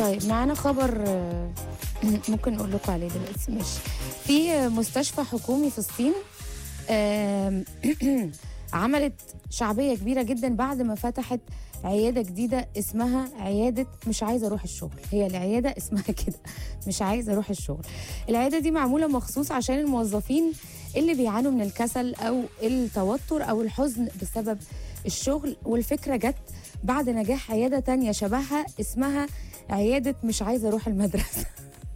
طيب معانا خبر آه، ممكن نقول لكم عليه دلوقتي ماشي في آه، مستشفى حكومي في الصين آم، عملت شعبية كبيرة جدا بعد ما فتحت عيادة جديدة اسمها عيادة مش عايزة أروح الشغل هي العيادة اسمها كده مش عايزة أروح الشغل العيادة دي معمولة مخصوص عشان الموظفين اللي بيعانوا من الكسل أو التوتر أو الحزن بسبب الشغل والفكرة جت بعد نجاح عيادة تانية شبهها اسمها عيادة مش عايزة أروح المدرسة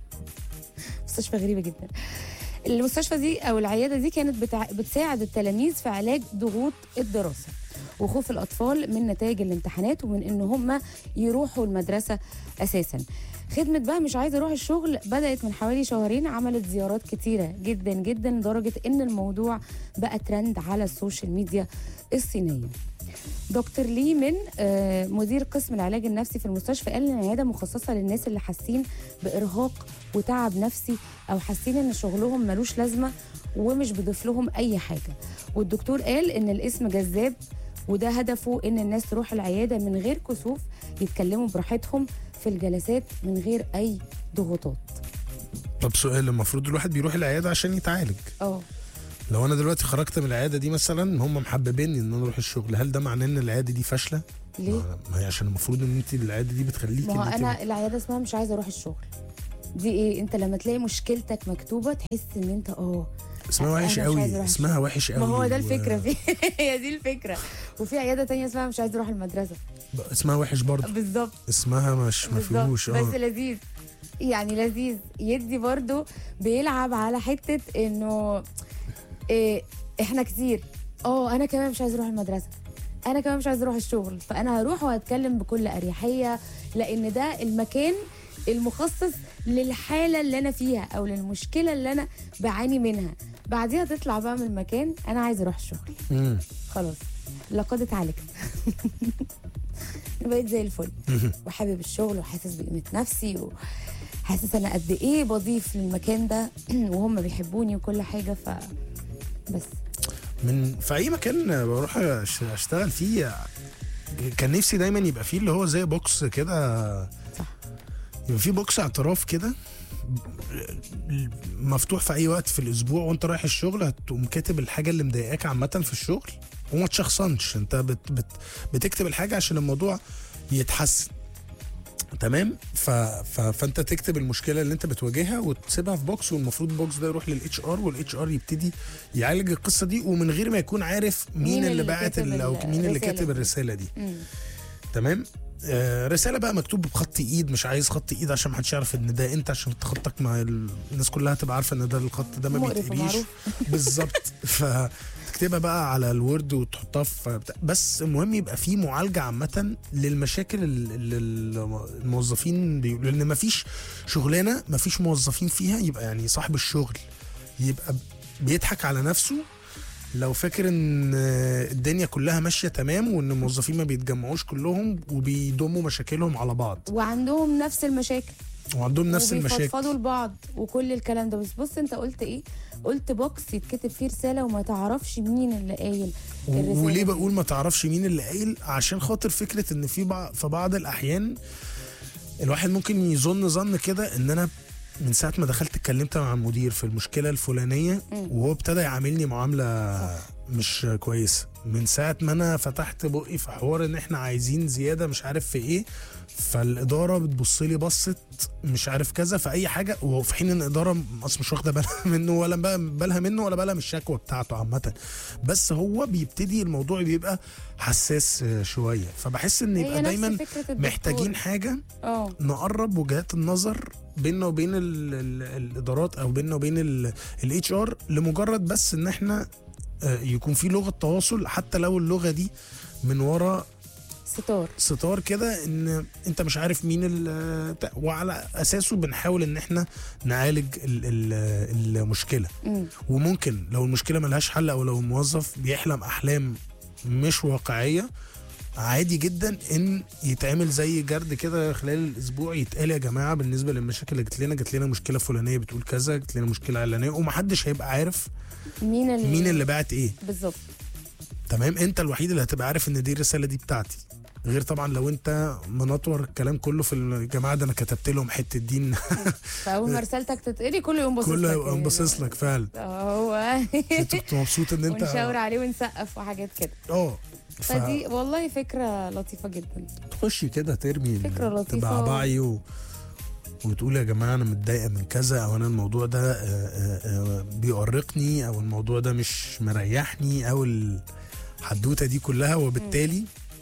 مستشفى غريبة جدا المستشفى دي أو العيادة دي كانت بتع... بتساعد التلاميذ في علاج ضغوط الدراسة وخوف الأطفال من نتائج الامتحانات ومن إن هم يروحوا المدرسة أساسا خدمة بقى مش عايزة أروح الشغل بدأت من حوالي شهرين عملت زيارات كتيرة جدا جدا لدرجة إن الموضوع بقى ترند على السوشيال ميديا الصينية دكتور لي من آه، مدير قسم العلاج النفسي في المستشفى قال ان العياده مخصصه للناس اللي حاسين بارهاق وتعب نفسي او حاسين ان شغلهم ملوش لازمه ومش بيضيف لهم اي حاجه والدكتور قال ان الاسم جذاب وده هدفه ان الناس تروح العياده من غير كسوف يتكلموا براحتهم في الجلسات من غير اي ضغوطات طب سؤال المفروض الواحد بيروح العياده عشان يتعالج اه لو انا دلوقتي خرجت من العياده دي مثلا هم محببيني ان انا اروح الشغل هل ده معناه ان العياده دي فاشله ليه ما ما هي عشان المفروض ان انت العياده دي بتخليكي ما هو إن أنت- انا العياده اسمها مش عايزه اروح الشغل دي ايه انت لما تلاقي مشكلتك مكتوبه تحس ان انت اه اسمها أنا وحش مش عايزة قوي أروح اسمها وحش قوي ما هو ده و- الفكره في هي دي الفكره وفي عياده تانية اسمها مش عايزه اروح المدرسه اسمها وحش برضه بالظبط اسمها مش ما بالظبط فيهوش بس اه لذيذ يعني لذيذ يدي برضو بيلعب على حته انه إيه احنا كتير اه انا كمان مش عايزه اروح المدرسه انا كمان مش عايزه اروح الشغل فانا هروح وهتكلم بكل اريحيه لان ده المكان المخصص للحاله اللي انا فيها او للمشكله اللي انا بعاني منها بعديها تطلع بقى من المكان انا عايزه اروح الشغل مم. خلاص لقد اتعالجت بقيت زي الفل وحابب الشغل وحاسس بقيمه نفسي وحاسس انا قد ايه بضيف للمكان ده وهم بيحبوني وكل حاجه ف بس من في اي مكان بروح أش- اشتغل فيه كان نفسي دايما يبقى فيه اللي هو زي بوكس كده صح يبقى فيه بوكس اعتراف كده مفتوح في اي وقت في الاسبوع وانت رايح الشغل هتقوم كاتب الحاجه اللي مضايقاك عامه في الشغل وما تشخصنش انت بت بت بتكتب الحاجه عشان الموضوع يتحسن تمام ف... ف... فانت تكتب المشكله اللي انت بتواجهها وتسيبها في بوكس والمفروض البوكس ده يروح للاتش ار والاتش ار يبتدي يعالج القصه دي ومن غير ما يكون عارف مين, مين اللي اللي باعت كاتب ال- او ال- مين اللي الرسالة كاتب دي. الرساله دي مم. تمام آه رساله بقى مكتوب بخط ايد مش عايز خط ايد عشان محدش يعرف ان ده انت عشان انت خطك مع ال... الناس كلها تبقى عارفه ان ده الخط ده ما مقرف بيتقريش ومعروف. بالظبط فتكتبها بقى على الوورد وتحطها في بتاع. بس المهم يبقى في معالجه عامه للمشاكل اللي الموظفين بيقولوا لان مفيش شغلانه مفيش موظفين فيها يبقى يعني صاحب الشغل يبقى بيضحك على نفسه لو فاكر ان الدنيا كلها ماشيه تمام وان الموظفين ما بيتجمعوش كلهم وبيضموا مشاكلهم على بعض وعندهم نفس المشاكل وعندهم نفس المشاكل وبيفضفضوا لبعض وكل الكلام ده بس بص انت قلت ايه قلت بوكس يتكتب فيه رساله وما تعرفش مين اللي قايل الرسالة وليه دي. بقول ما تعرفش مين اللي قايل عشان خاطر فكره ان في بعض في بعض الاحيان الواحد ممكن يظن ظن كده ان انا من ساعه ما دخلت اتكلمت مع المدير في المشكله الفلانيه وهو ابتدى يعاملني معامله مش كويسه من ساعه ما انا فتحت بقي في حوار ان احنا عايزين زياده مش عارف في ايه فالاداره بتبص لي بصت مش عارف كذا في اي حاجه وفي حين ان الاداره اصلا مش واخده بالها منه ولا بقى- بالها منه ولا بالها من الشكوى بتاعته عامه بس هو بيبتدي الموضوع بيبقى حساس آه، شويه فبحس ان هي يبقى نفس دايما فكرة الدكتور. محتاجين حاجه اه نقرب وجهات النظر بيننا وبين ال ال الادارات او بيننا وبين الاتش ار لمجرد بس ان احنا آه، يكون في لغه تواصل حتى لو اللغه دي من ورا ستار ستار كده ان انت مش عارف مين ال- بتاع، وعلى اساسه بنحاول ان احنا نعالج ال- ال- المشكله مم. وممكن لو المشكله ملهاش حل او لو الموظف بيحلم احلام مش واقعيه عادي جدا ان يتعمل زي جرد كده خلال الاسبوع يتقال يا جماعه بالنسبه للمشاكل اللي جت لنا جت لنا مشكله فلانيه بتقول كذا جت لنا مشكله علانيه ومحدش هيبقى عارف مين اللي مين اللي بعت ايه بالظبط تمام انت الوحيد اللي هتبقى عارف ان دي الرساله دي بتاعتي غير طبعا لو انت منطور الكلام كله في الجماعه ده انا كتبت لهم حته دين فاول ما رسالتك تتقري كله يقوم باصص كله لك يبقى باصص لك فعلا هو انت كنت مبسوط ان انت ونشاور عليه ونسقف وحاجات كده اه فدي والله فكره لطيفه جدا فتخشي كده ترمي فكرة لطيفة. تبعبعي و... وتقول يا جماعه انا متضايقه من كذا او انا الموضوع ده آه، آه، آه، بيؤرقني او الموضوع ده مش مريحني او الحدوته دي كلها وبالتالي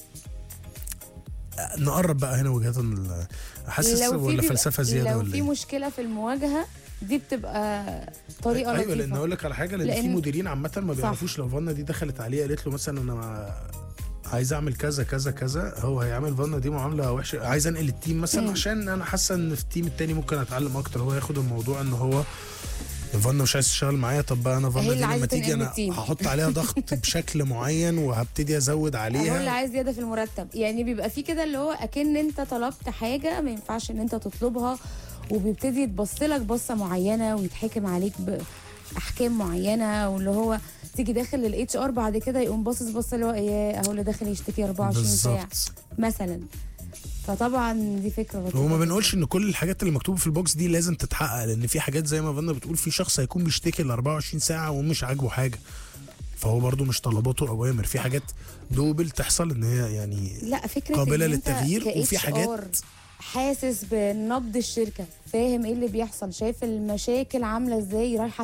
آه، نقرب بقى هنا وجهات ال- حاسس لو في ولا بيبقى- فلسفه زياده لو ولا في ايه؟ مشكله في المواجهه دي بتبقى طريقه ايوه لطيفه لان اقول لك على حاجه لان في لأن- مديرين عامه ما بيعرفوش لو فانا دي دخلت عليه قالت له مثلا انا ما- عايز اعمل كذا كذا كذا هو هيعمل فانا دي معامله وحشه عايز انقل التيم مثلا مم. عشان انا حاسه ان في التيم التاني ممكن اتعلم اكتر هو ياخد الموضوع ان هو فانا مش عايز تشتغل معايا طب بقى انا هي فانا اللي دي لما عايزة تيجي تنقل انا التيم. هحط عليها ضغط بشكل معين وهبتدي ازود هو اللي عليها عايز زياده في المرتب يعني بيبقى في كده اللي هو اكن انت طلبت حاجه ما ينفعش ان انت تطلبها وبيبتدي يتبص لك بصه معينه ويتحكم عليك باحكام معينه واللي هو تيجي داخل للاتش ار بعد كده يقوم باصص بصه اللي هو ايه اهو اللي داخل يشتكي 24 ساعه بالظبط مثلا فطبعا دي فكره لطيفه هو ما جداً. بنقولش ان كل الحاجات اللي مكتوبه في البوكس دي لازم تتحقق لان في حاجات زي ما فانا بتقول في شخص هيكون بيشتكي ال 24 ساعه ومش عاجبه حاجه فهو برضو مش طلباته اوامر في حاجات دوبل تحصل ان هي يعني لا فكره قابلة إن أنت للتغيير ك وفي HR حاجات- حاسس بنبض الشركه فاهم ايه اللي بيحصل شايف المشاكل عامله ازاي رايحه